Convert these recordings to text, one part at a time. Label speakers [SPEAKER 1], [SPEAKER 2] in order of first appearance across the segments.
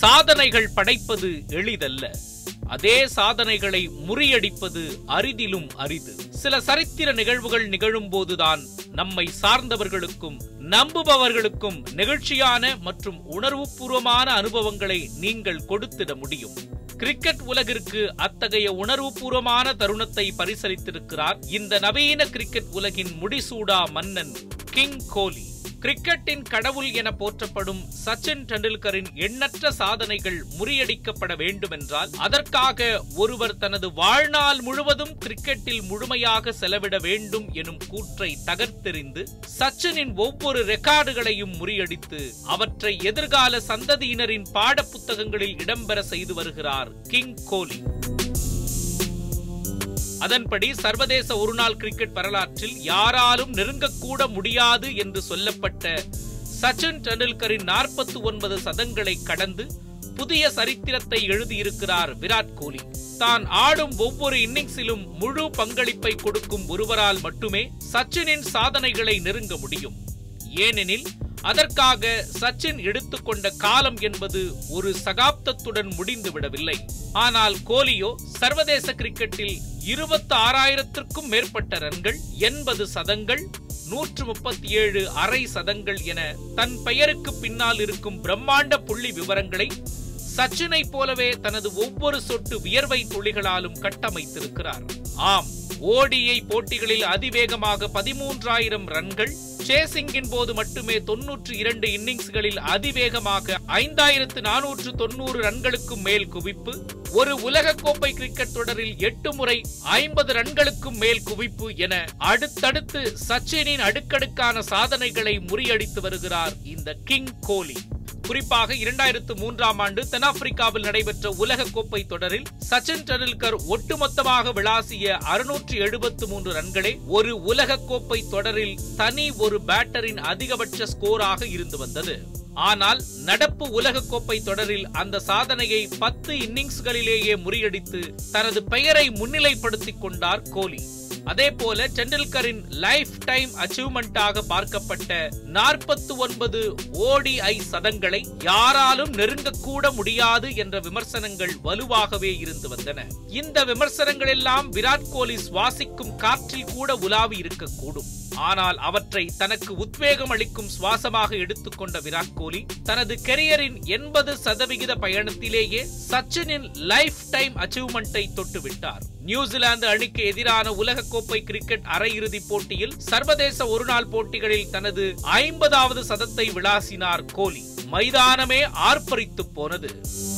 [SPEAKER 1] சாதனைகள் படைப்பது எளிதல்ல அதே சாதனைகளை முறியடிப்பது அரிதிலும் அரிது சில சரித்திர நிகழ்வுகள் நிகழும்போதுதான் நம்மை சார்ந்தவர்களுக்கும் நம்புபவர்களுக்கும் நெகிழ்ச்சியான மற்றும் உணர்வுபூர்வமான அனுபவங்களை நீங்கள் கொடுத்திட முடியும் கிரிக்கெட் உலகிற்கு அத்தகைய உணர்வுபூர்வமான தருணத்தை பரிசளித்திருக்கிறார் இந்த நவீன கிரிக்கெட் உலகின் முடிசூடா மன்னன் கிங் கோலி கிரிக்கெட்டின் கடவுள் என போற்றப்படும் சச்சின் டெண்டுல்கரின் எண்ணற்ற சாதனைகள் முறியடிக்கப்பட வேண்டுமென்றால் அதற்காக ஒருவர் தனது வாழ்நாள் முழுவதும் கிரிக்கெட்டில் முழுமையாக செலவிட வேண்டும் எனும் கூற்றை தகர்த்தெறிந்து சச்சினின் ஒவ்வொரு ரெக்கார்டுகளையும் முறியடித்து அவற்றை எதிர்கால சந்ததியினரின் பாடப்புத்தகங்களில் இடம்பெற செய்து வருகிறார் கிங் கோலி அதன்படி சர்வதேச ஒருநாள் கிரிக்கெட் வரலாற்றில் யாராலும் நெருங்கக்கூட முடியாது என்று சொல்லப்பட்ட சச்சின் டெண்டுல்கரின் நாற்பத்தி ஒன்பது சதங்களை கடந்து புதிய சரித்திரத்தை எழுதியிருக்கிறார் விராட் கோலி தான் ஆடும் ஒவ்வொரு இன்னிங்ஸிலும் முழு பங்களிப்பை கொடுக்கும் ஒருவரால் மட்டுமே சச்சினின் சாதனைகளை நெருங்க முடியும் ஏனெனில் அதற்காக சச்சின் எடுத்துக்கொண்ட காலம் என்பது ஒரு சகாப்தத்துடன் முடிந்து விடவில்லை ஆனால் கோலியோ சர்வதேச கிரிக்கெட்டில் இருபத்தி ஆறாயிரத்திற்கும் மேற்பட்ட ரன்கள் எண்பது சதங்கள் நூற்று முப்பத்தி ஏழு அரை சதங்கள் என தன் பெயருக்கு பின்னால் இருக்கும் பிரம்மாண்ட புள்ளி விவரங்களை சச்சினை போலவே தனது ஒவ்வொரு சொட்டு வியர்வை துளிகளாலும் கட்டமைத்திருக்கிறார் ஆம் ஓடிஐ போட்டிகளில் அதிவேகமாக பதிமூன்றாயிரம் ரன்கள் சேசிங்கின் போது மட்டுமே தொன்னூற்று இரண்டு இன்னிங்ஸ்களில் அதிவேகமாக ஐந்தாயிரத்து நானூற்று தொன்னூறு ரன்களுக்கும் மேல் குவிப்பு ஒரு உலக கோப்பை கிரிக்கெட் தொடரில் எட்டு முறை ஐம்பது ரன்களுக்கும் மேல் குவிப்பு என அடுத்தடுத்து சச்சினின் அடுக்கடுக்கான சாதனைகளை முறியடித்து வருகிறார் இந்த கிங் கோலி குறிப்பாக இரண்டாயிரத்து மூன்றாம் ஆண்டு தென்னாப்பிரிக்காவில் நடைபெற்ற உலக கோப்பை தொடரில் சச்சின் டெண்டுல்கர் ஒட்டுமொத்தமாக விளாசிய அறுநூற்று எழுபத்து மூன்று ரன்களே ஒரு உலக கோப்பை தொடரில் தனி ஒரு பேட்டரின் அதிகபட்ச ஸ்கோராக இருந்து வந்தது ஆனால் நடப்பு உலக கோப்பை தொடரில் அந்த சாதனையை பத்து இன்னிங்ஸ்களிலேயே முறியடித்து தனது பெயரை முன்னிலைப்படுத்திக் கொண்டார் கோலி அதே போல டெண்டுல்கரின் லைஃப் டைம் அச்சீவ்மெண்டாக பார்க்கப்பட்ட நாற்பத்தி ஒன்பது ஓடிஐ சதங்களை யாராலும் நெருங்கக்கூட முடியாது என்ற விமர்சனங்கள் வலுவாகவே இருந்து வந்தன இந்த விமர்சனங்கள் எல்லாம் விராட் கோலி சுவாசிக்கும் காற்றில் கூட உலாவி இருக்கக்கூடும் ஆனால் அவற்றை தனக்கு உத்வேகம் அளிக்கும் சுவாசமாக எடுத்துக்கொண்ட விராட் கோலி தனது கெரியரின் எண்பது சதவிகித பயணத்திலேயே சச்சினின் லைஃப் டைம் அச்சீவ்மெண்டை தொட்டுவிட்டார் நியூசிலாந்து அணிக்கு எதிரான உலக கோப்பை கிரிக்கெட் அரையிறுதிப் போட்டியில் சர்வதேச ஒருநாள் போட்டிகளில் தனது ஐம்பதாவது சதத்தை விளாசினார் கோலி மைதானமே ஆர்ப்பரித்து போனது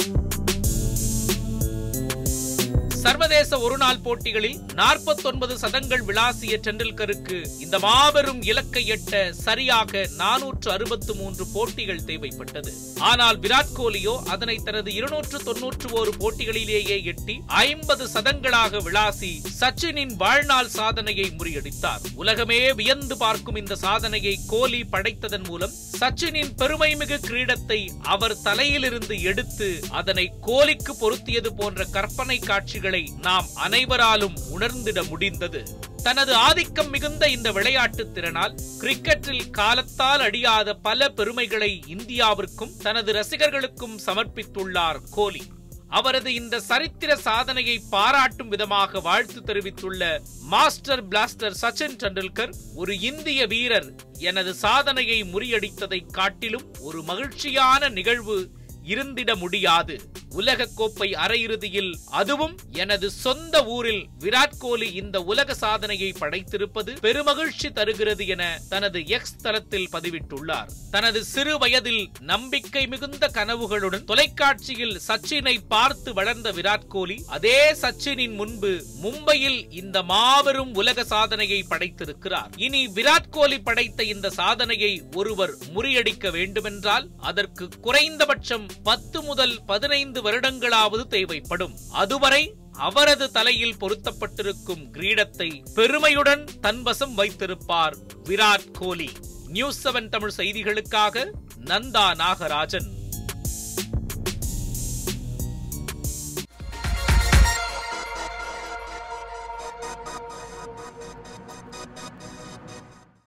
[SPEAKER 1] சர்வதேச ஒருநாள் போட்டிகளில் 49 சதங்கள் விளாசிய டெண்டுல்கருக்கு இந்த மாபெரும் இலக்கை எட்ட சரியாக நானூற்று அறுபத்து மூன்று போட்டிகள் தேவைப்பட்டது ஆனால் விராட் கோலியோ அதனை தனது இருநூற்று தொன்னூற்று ஒரு போட்டிகளிலேயே எட்டி ஐம்பது சதங்களாக விளாசி சச்சினின் வாழ்நாள் சாதனையை முறியடித்தார் உலகமே வியந்து பார்க்கும் இந்த சாதனையை கோலி படைத்ததன் மூலம் சச்சினின் பெருமைமிகு கிரீடத்தை அவர் தலையிலிருந்து எடுத்து அதனை கோலிக்கு பொருத்தியது போன்ற கற்பனை காட்சிகளை நாம் அனைவராலும் உணர்ந்திட முடிந்தது தனது ஆதிக்கம் மிகுந்த இந்த விளையாட்டு திறனால் கிரிக்கெட்டில் காலத்தால் அடியாத பல பெருமைகளை இந்தியாவிற்கும் தனது ரசிகர்களுக்கும் சமர்ப்பித்துள்ளார் கோலி அவரது இந்த சரித்திர சாதனையை பாராட்டும் விதமாக வாழ்த்து தெரிவித்துள்ள மாஸ்டர் பிளாஸ்டர் சச்சின் டெண்டுல்கர் ஒரு இந்திய வீரர் எனது சாதனையை முறியடித்ததை காட்டிலும் ஒரு மகிழ்ச்சியான நிகழ்வு இருந்திட முடியாது உலக கோப்பை அரையிறுதியில் அதுவும் எனது சொந்த ஊரில் விராட் கோலி இந்த உலக சாதனையை படைத்திருப்பது பெருமகிழ்ச்சி தருகிறது என தனது எக்ஸ் தளத்தில் பதிவிட்டுள்ளார் தனது சிறு வயதில் நம்பிக்கை மிகுந்த கனவுகளுடன் தொலைக்காட்சியில் சச்சினை பார்த்து வளர்ந்த விராட் கோலி அதே சச்சினின் முன்பு மும்பையில் இந்த மாபெரும் உலக சாதனையை படைத்திருக்கிறார் இனி விராட் கோலி படைத்த இந்த சாதனையை ஒருவர் முறியடிக்க வேண்டுமென்றால் அதற்கு குறைந்தபட்சம் பத்து முதல் பதினைந்து வருடங்களாவது தேவைப்படும் அதுவரை அவரது தலையில் பொருத்தப்பட்டிருக்கும் கிரீடத்தை பெருமையுடன் தன்வசம் வைத்திருப்பார் விராட் கோலி நியூஸ் செவன் தமிழ் செய்திகளுக்காக நந்தா நாகராஜன்